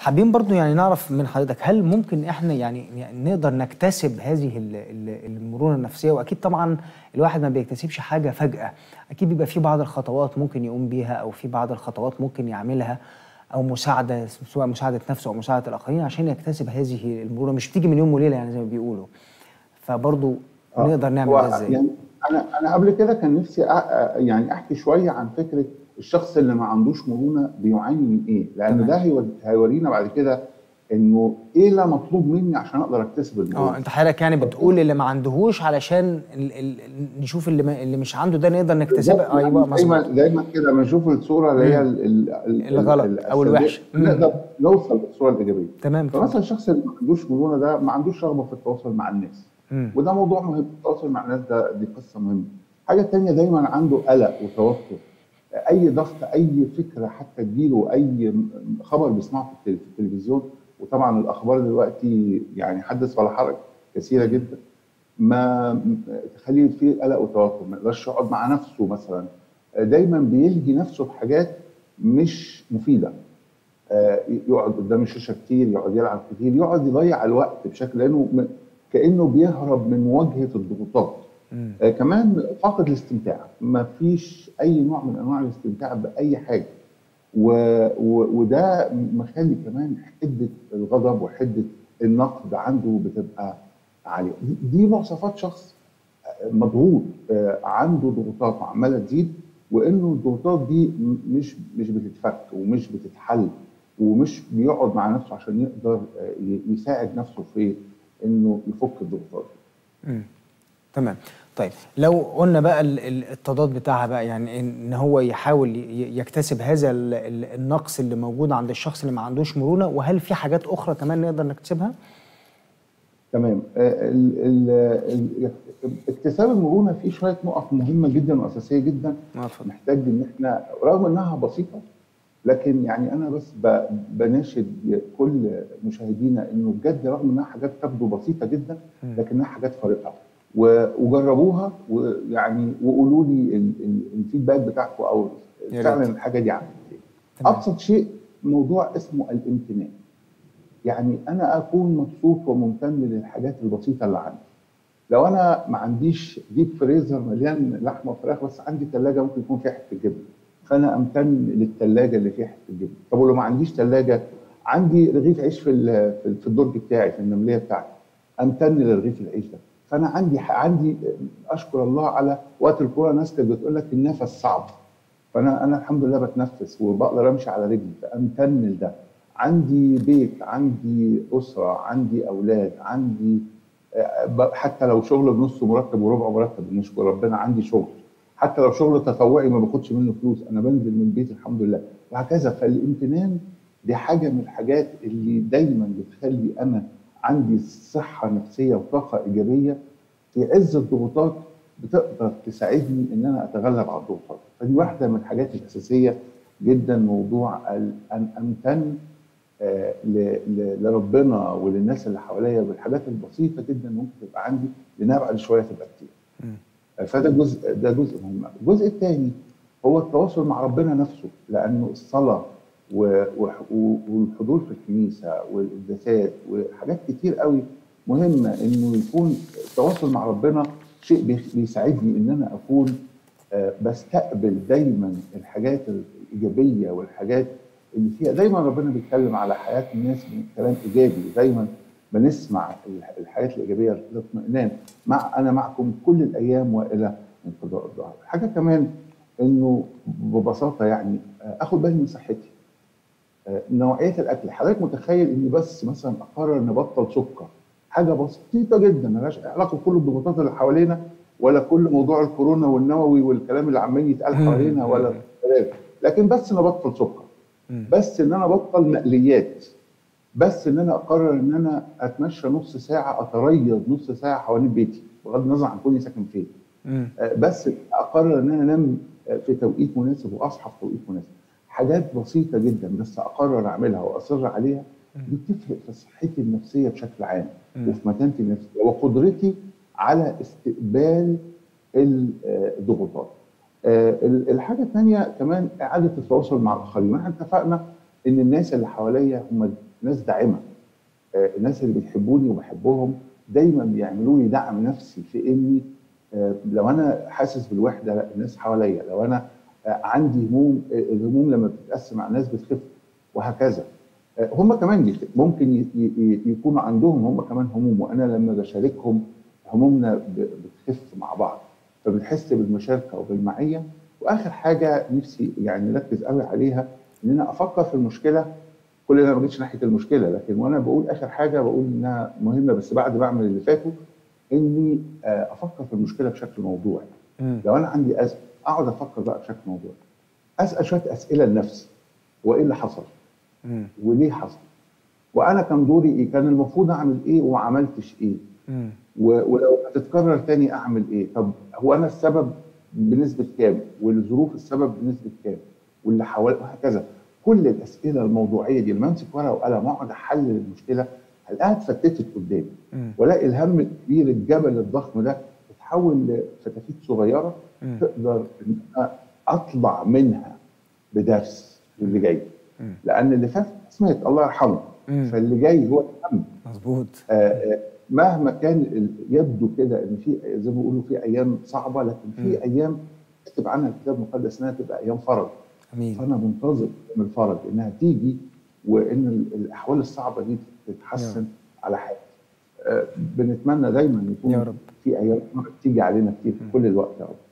حابين برضو يعني نعرف من حضرتك هل ممكن احنا يعني يعني نقدر نكتسب هذه ال- ال- المرونه النفسيه واكيد طبعا الواحد ما بيكتسبش حاجه فجاه اكيد بيبقى في بعض الخطوات ممكن يقوم بيها او في بعض الخطوات ممكن يعملها او مساعده سواء مساعده نفسه او مساعده الاخرين عشان يكتسب هذه المرونه مش بتيجي من يوم وليله يعني زي ما بيقولوا فبرضو آه، نقدر نعمل هو ده ازاي يعني انا انا قبل كده كان نفسي أ- أ- يعني احكي شويه عن فكره الشخص اللي ما عندوش مرونه بيعاني من ايه لان تمام. ده هيور- هيورينا بعد كده انه ايه اللي مطلوب مني عشان اقدر اكتسب اه المرونه انت حضرتك يعني بتقول اللي ما عندهوش علشان ال ال نشوف اللي ما اللي مش عنده ده نقدر نكتسبه ايوه دايما مظبوط دايما كده لما نشوف الصوره اللي هي ال- ال- ال- الغلط ال- أو السلبية، الوحشة. مم. نقدر نوصل للصوره الايجابيه تمام فمثلا الشخص اللي ما عندوش مرونه ده ما عندوش رغبه في التواصل مع الناس مم. وده موضوع مهم التواصل مع الناس ده دي قصه مهمه حاجه تانية دايما عنده قلق وتوتر اي ضغط اي فكره حتى تجيله اي خبر بيسمعه في التل- في التلفزيون وطبعا الاخبار دلوقتي يعني حدث ولا حرج كثيره جدا ما تخليه فيه قلق وتوتر ما يقدرش يقعد مع نفسه مثلا دايما بيلهي نفسه بحاجات مش مفيده آه، يقعد قدام الشاشه كتير يقعد يلعب كتير يقعد يضيع الوقت بشكل لانه م- كانه بيهرب من مواجهه الضغوطات مم. آه، كمان فاقد الاستمتاع ما فيش اي نوع من انواع الاستمتاع باي حاجه و... و... وده مخلي كمان حده الغضب وحده النقد عنده بتبقى عاليه دي- دي مواصفات شخص آه، مضغوط آه، عنده ضغوطات وعماله تزيد وانه الضغوطات دي م- مش مش بتتفك ومش بتتحل ومش بيقعد مع نفسه عشان يقدر آه، ي- يساعد نفسه في انه يفك الضغوطات دي. مم. تمام طيب لو قلنا بقى ال- ال- التضاد بتاعها بقى يعني ان هو يحاول ي- يكتسب هذا ال- ال- النقص اللي موجود عند الشخص اللي ما عندوش مرونه وهل في حاجات اخرى كمان نقدر نكتسبها؟ تمام آه، ال- ال- ال- اكتساب المرونه فيه شويه نقط مهمه جدا واساسيه جدا اه اتفضل محتاج ان احنا رغم انها بسيطه لكن يعني انا بس ب- بناشد كل مشاهدينا انه بجد رغم انها حاجات تبدو بسيطه جدا مم. لكنها حاجات فارقه و- وجربوها ويعني وقولوا لي ال- ال- الفيدباك بتاعكم او يا فعلا ريت. الحاجه دي عملت ايه تمام. ابسط شيء موضوع اسمه الامتنان يعني انا اكون مبسوط وممتن للحاجات البسيطه اللي عندي لو انا ما عنديش ديب فريزر مليان لحمه وفراخ بس عندي ثلاجه ممكن يكون فيها حته جبن فانا امتن للثلاجه اللي فيها حته جبن طب ولو ما عنديش ثلاجه عندي رغيف عيش في ال- في- في الدرج بتاعي في النمليه بتاعتي امتن لرغيف العيش ده فانا عندي عندي اشكر الله على وقت الكورونا ناس كانت بتقول لك النفس صعب فانا انا الحمد لله بتنفس وبقدر امشي على رجلي فامتن لده عندي بيت عندي اسره عندي اولاد عندي آه، ب- حتى لو شغل بنص مرتب وربع مرتب نشكر ربنا عندي شغل حتى لو شغل تطوعي ما باخدش منه فلوس انا بنزل من البيت الحمد لله وهكذا فالامتنان دي حاجه من الحاجات اللي دايما بتخلي انا عندي صحه نفسيه وطاقه ايجابيه في عز الضغوطات بتقدر تساعدني ان انا اتغلب على الضغوطات فدي واحده من الحاجات الاساسيه جدا موضوع ال- ان امتن آه، ل- ل- لربنا وللناس اللي حواليا بالحاجات البسيطه جدا ممكن تبقى عندي لانها بعد شويه تبقى كتير مم. آه، فده جزء ده جزء مهم الجزء الثاني هو التواصل مع ربنا نفسه لانه الصلاه و- وح- و- والحضور في الكنيسه والقداسات وحاجات كتير قوي مهمه انه يكون التواصل مع ربنا شيء بيخ- بيساعدني ان انا اكون آه، بستقبل دايما الحاجات الايجابيه والحاجات اللي فيها دايما ربنا بيتكلم على حياه الناس من كلام ايجابي دايما بنسمع الح- الحاجات الايجابيه الاطمئنان مع انا معكم كل الايام والى انقضاء الظهر حاجه كمان انه ببساطه يعني آه، اخد بالي من صحتي آه، نوعيه الاكل حضرتك متخيل اني بس مثلا اقرر نبطل سكر حاجه بسيطه جدا ملهاش علاقه بكل الضغوطات اللي حوالينا ولا كل موضوع الكورونا والنووي والكلام اللي عمال يتقال مم. حوالينا ولا الكلام. لكن بس نبطل سكر مم. بس ان انا ابطل مقليات بس ان انا اقرر ان انا اتمشى نص ساعه اتريض نص ساعه حوالين بيتي بغض النظر عن كوني ساكن فين مم. آه، بس اقرر ان انا انام آه، في توقيت مناسب واصحى في توقيت مناسب حاجات بسيطه جدا بس اقرر اعملها واصر عليها دي بتفرق في صحتي النفسيه بشكل عام مم. وفي مكانتي النفسيه وقدرتي على استقبال ال- آه، الضغوطات. آه، ال- الحاجه الثانيه كمان اعاده التواصل مع الاخرين، احنا اتفقنا ان الناس اللي حواليا هم ناس داعمه آه، الناس اللي بيحبوني وبحبهم دايما بيعملوا لي دعم نفسي في اني آه، لو انا حاسس بالوحده لا، الناس حواليا لو انا آه، عندي هموم آه، الهموم لما بتتقسم على الناس بتخف وهكذا آه، هم كمان يخ- ممكن ي- ي- يكونوا عندهم هم كمان هموم وانا لما بشاركهم همومنا ب- بتخف مع بعض فبنحس بالمشاركه وبالمعيه واخر حاجه نفسي يعني نركز قوي عليها ان انا افكر في المشكله كل ده ما جيتش ناحيه المشكله لكن وانا بقول اخر حاجه بقول انها مهمه بس بعد ما اعمل اللي فاتوا اني آه، افكر في المشكله بشكل موضوعي مم. لو انا عندي ازمه اقعد افكر بقى بشكل موضوعي اسال شويه اسئله لنفسي هو ايه اللي حصل مم. وليه حصل وانا كان دوري ايه كان المفروض اعمل ايه وما عملتش ايه مم. و- ولو هتتكرر تاني اعمل ايه طب هو انا السبب بنسبه كام والظروف السبب بنسبه كام واللي حوالي وهكذا كل الاسئله الموضوعيه دي لما امسك ورقه وقلم واقعد احلل المشكله هلاقيها اتفتتت قدامي مم. والاقي الهم الكبير الجبل الضخم ده اتحول لفتافيت صغيره مم. تقدر ان أنا اطلع منها بدرس للي جاي مم. لان اللي فات سمعت الله يرحمه مم. فاللي جاي هو الاهم مظبوط آه، آه، مهما كان ال- يبدو كده ان في زي ما بيقولوا في ايام صعبه لكن مم. في ايام كتب عنها الكتاب المقدس انها تبقى ايام فرج امين فانا منتظر من الفرج انها تيجي وان ال- الاحوال الصعبه دي تتحسن على حياتي آه، بنتمنى دايما يكون يا رب. في ايام فرج تيجي علينا كتير في كل الوقت يا رب